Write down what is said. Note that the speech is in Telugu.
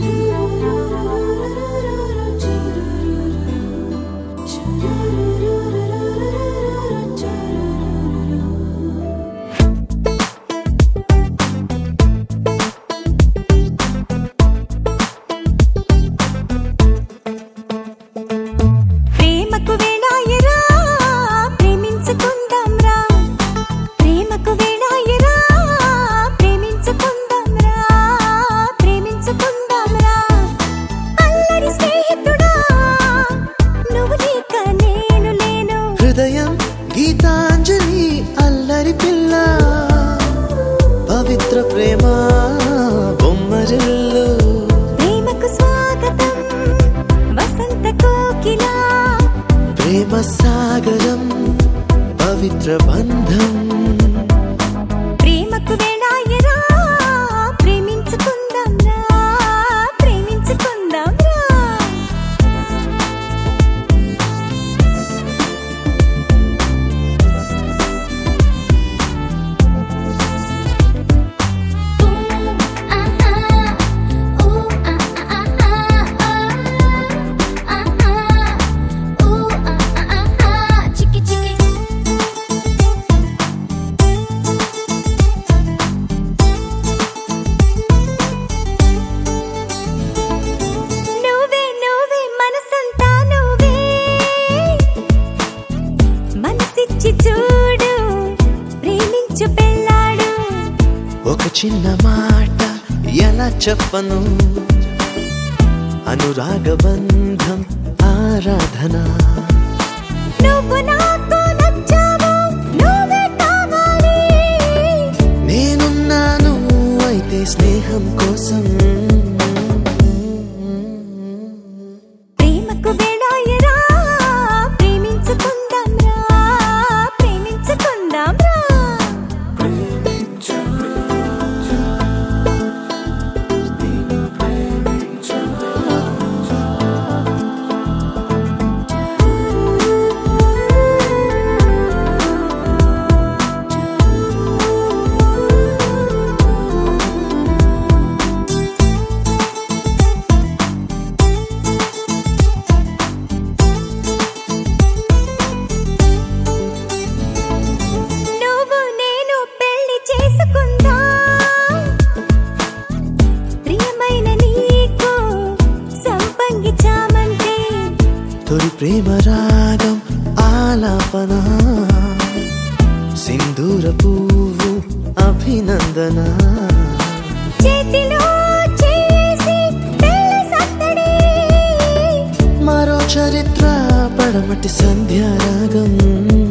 ప్రేమకు వేళాయరా ప్రేమించుకుందాం రా ప్రేమకు వేళాయరా ప్రేమించుకుందాం రా ప్రేమించుకుందాం రా అల్లరి స్నేహితుడా నువ్వు లేక నేను లేను హృదయం గీతాంజలి అల్లరి పిల్ల పవిత్ర ప్రేమ బొమ్మరిల్లు ప్రేమకు స్వాగతం వసంత కోకిలా ప్రేమ సాగరం పవిత్ర బంధం ప్రేమకు వేళాయరా ప్రేమించుకుందాం రా ప్రేమించుకుందాం రా నువ్వే నువ్వే మనసంతా నువ్వే మనసిచ్చి చూడు ప్రేమించు పెళ్ళాడు ఒక చిన్న మాట ఎలా చెప్పను అనురాగ బంధం ఆరాధన నువ్వు నాకు నచ్చావు నువ్వే కావాలి నేనున్నాను అయితే స్నేహం కోసం ప్రేమకు వేళాయరా ప్రేమించుకుందాం రా ప్రేమించుకుందాం రా నువ్వు నేను పెళ్లి చేసుకుందాం ప్రియమైన నీకు సంపంగి చామంతి తొలి ప్రేమ రాగం ఆలాపన సింధూర పువ్వు అభినందన చేతిలో చేసి పెళ్లి సందడి మరో చరిత్ర పడమటి సంధ్యారాగం